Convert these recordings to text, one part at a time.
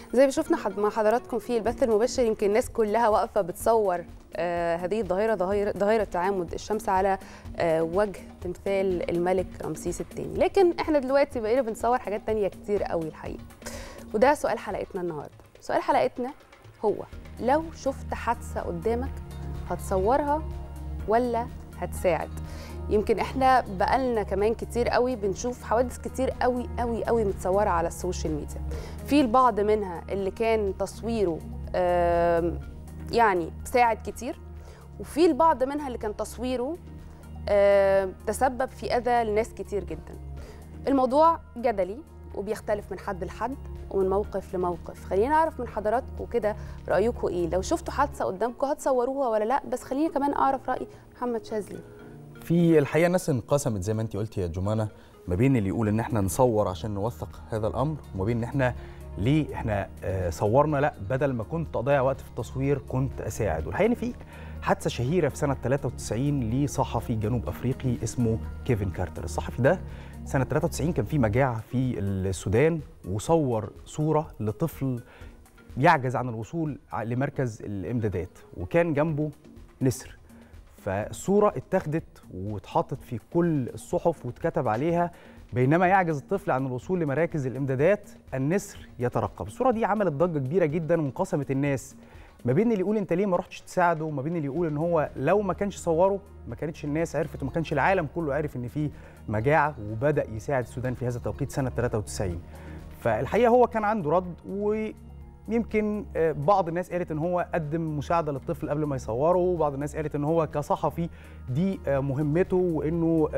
زي ما شفنا حد مع حضراتكم في البث المباشر يمكن الناس كلها واقفه بتصور آه هذه الظاهره ظاهره ظاهره تعامد الشمس على آه وجه تمثال الملك رمسيس الثاني لكن احنا دلوقتي بقينا بنصور حاجات تانية كتير قوي الحقيقه وده سؤال حلقتنا النهارده سؤال حلقتنا هو لو شفت حادثه قدامك هتصورها ولا هتساعد يمكن احنا بقالنا كمان كتير قوي بنشوف حوادث كتير قوي قوي قوي متصوره على السوشيال ميديا في البعض منها اللي كان تصويره يعني ساعد كتير وفي البعض منها اللي كان تصويره تسبب في اذى لناس كتير جدا الموضوع جدلي وبيختلف من حد لحد ومن موقف لموقف خلينا نعرف من حضراتكم كده رايكم ايه لو شفتوا حادثه قدامكم هتصوروها ولا لا بس خليني كمان اعرف راي محمد شاذلي في الحقيقه الناس انقسمت زي ما انت قلتي يا جمانه ما بين اللي يقول ان احنا نصور عشان نوثق هذا الامر وما بين ان احنا ليه احنا آه صورنا لا بدل ما كنت اضيع وقت في التصوير كنت اساعد والحقيقه ان في حادثه شهيره في سنه 93 لصحفي جنوب افريقي اسمه كيفن كارتر الصحفي ده سنه 93 كان في مجاعه في السودان وصور صوره لطفل يعجز عن الوصول لمركز الامدادات وكان جنبه نسر فالصورة اتاخدت واتحطت في كل الصحف واتكتب عليها بينما يعجز الطفل عن الوصول لمراكز الامدادات النسر يترقب الصورة دي عملت ضجة كبيرة جدا وانقسمت الناس ما بين اللي يقول انت ليه ما رحتش تساعده وما بين اللي يقول ان هو لو ما كانش صوره ما كانتش الناس عرفت وما كانش العالم كله عارف ان في مجاعة وبدأ يساعد السودان في هذا التوقيت سنة 93 فالحقيقة هو كان عنده رد و يمكن بعض الناس قالت ان هو قدم مساعده للطفل قبل ما يصوره وبعض الناس قالت ان هو كصحفي دي مهمته وانه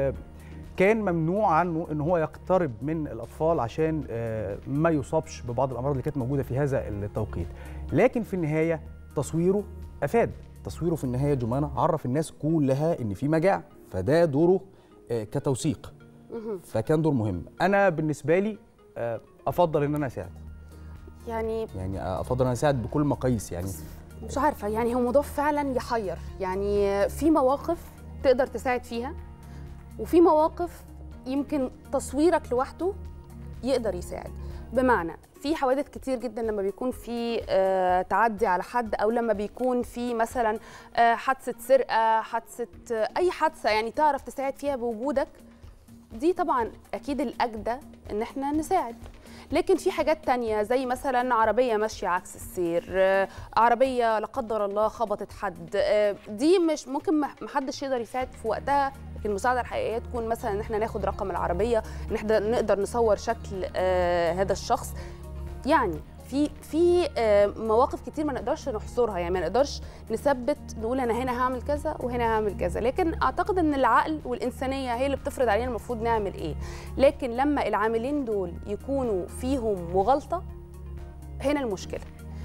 كان ممنوع عنه ان هو يقترب من الاطفال عشان ما يصابش ببعض الامراض اللي كانت موجوده في هذا التوقيت لكن في النهايه تصويره افاد تصويره في النهايه جمانه عرف الناس كلها ان في مجاعه فده دوره كتوثيق فكان دور مهم انا بالنسبه لي افضل ان انا اساعد يعني يعني افضل ان اساعد بكل مقاييس يعني مش عارفه يعني هو موضوع فعلا يحير يعني في مواقف تقدر تساعد فيها وفي مواقف يمكن تصويرك لوحده يقدر يساعد بمعنى في حوادث كتير جدا لما بيكون في آه تعدي على حد او لما بيكون في مثلا آه حادثه سرقه حادثه آه اي حادثه يعني تعرف تساعد فيها بوجودك دي طبعا اكيد الاجدى ان احنا نساعد لكن في حاجات تانية زي مثلا عربية ماشية عكس السير عربية لا قدر الله خبطت حد دي مش ممكن محدش يقدر يساعد في وقتها لكن المساعدة الحقيقية تكون مثلا ان احنا ناخد رقم العربية ان احنا نقدر نصور شكل هذا الشخص يعني في في مواقف كتير ما نقدرش نحصرها يعني ما نقدرش نثبت نقول انا هنا هعمل كذا وهنا هعمل كذا لكن اعتقد ان العقل والانسانيه هي اللي بتفرض علينا المفروض نعمل ايه لكن لما العاملين دول يكونوا فيهم مغالطه هنا المشكله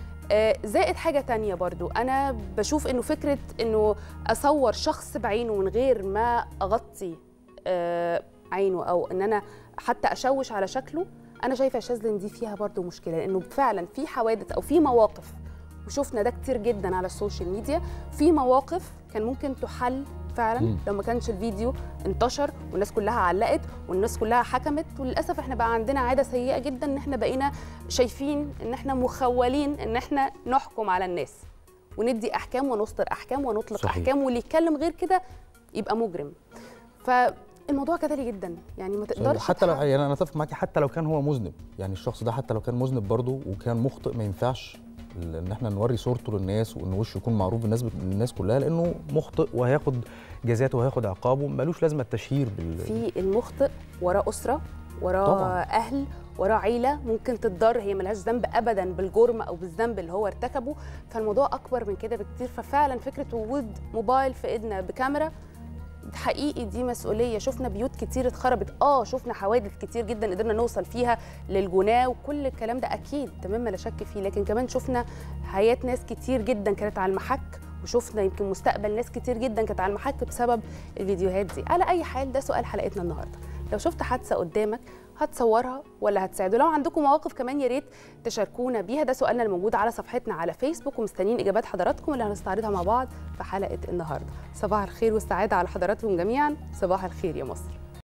زائد حاجة تانية برضو أنا بشوف إنه فكرة إنه أصور شخص بعينه من غير ما أغطي عينه أو إن أنا حتى أشوش على شكله انا شايفه شاذلين دي فيها برضو مشكله لانه فعلا في حوادث او في مواقف وشفنا ده كتير جدا على السوشيال ميديا في مواقف كان ممكن تحل فعلا م. لو ما كانش الفيديو انتشر والناس كلها علقت والناس كلها حكمت وللاسف احنا بقى عندنا عاده سيئه جدا ان احنا بقينا شايفين ان احنا مخولين ان احنا نحكم على الناس وندي احكام ونصدر احكام ونطلق صحيح. احكام واللي يتكلم غير كده يبقى مجرم ف الموضوع جدلي جدا يعني ما تقدرش حتى لو يعني انا اتفق معاكي حتى لو كان هو مذنب يعني الشخص ده حتى لو كان مذنب برضه وكان مخطئ ما ينفعش ان احنا نوري صورته للناس وان وشه يكون معروف بالنسبه للناس كلها لانه مخطئ وهياخد جزاته وهياخد عقابه ملوش لازمه التشهير بال في المخطئ وراه اسره وراه طبعا. اهل وراه عيله ممكن تتضر هي ملهاش ذنب ابدا بالجرم او بالذنب اللي هو ارتكبه فالموضوع اكبر من كده بكتير ففعلا فكره وجود موبايل في ايدنا بكاميرا حقيقي دي مسؤوليه شفنا بيوت كتير اتخربت اه شفنا حوادث كتير جدا قدرنا نوصل فيها للجناه وكل الكلام ده اكيد تمام لا شك فيه لكن كمان شفنا حياه ناس كتير جدا كانت على المحك وشفنا يمكن مستقبل ناس كتير جدا كانت على المحك بسبب الفيديوهات دي على اي حال ده سؤال حلقتنا النهارده لو شفت حادثه قدامك هتصورها ولا هتساعده لو عندكم مواقف كمان يا ريت تشاركونا بيها ده سؤالنا الموجود على صفحتنا على فيسبوك ومستنيين اجابات حضراتكم اللي هنستعرضها مع بعض في حلقه النهارده صباح الخير والسعاده على حضراتكم جميعا صباح الخير يا مصر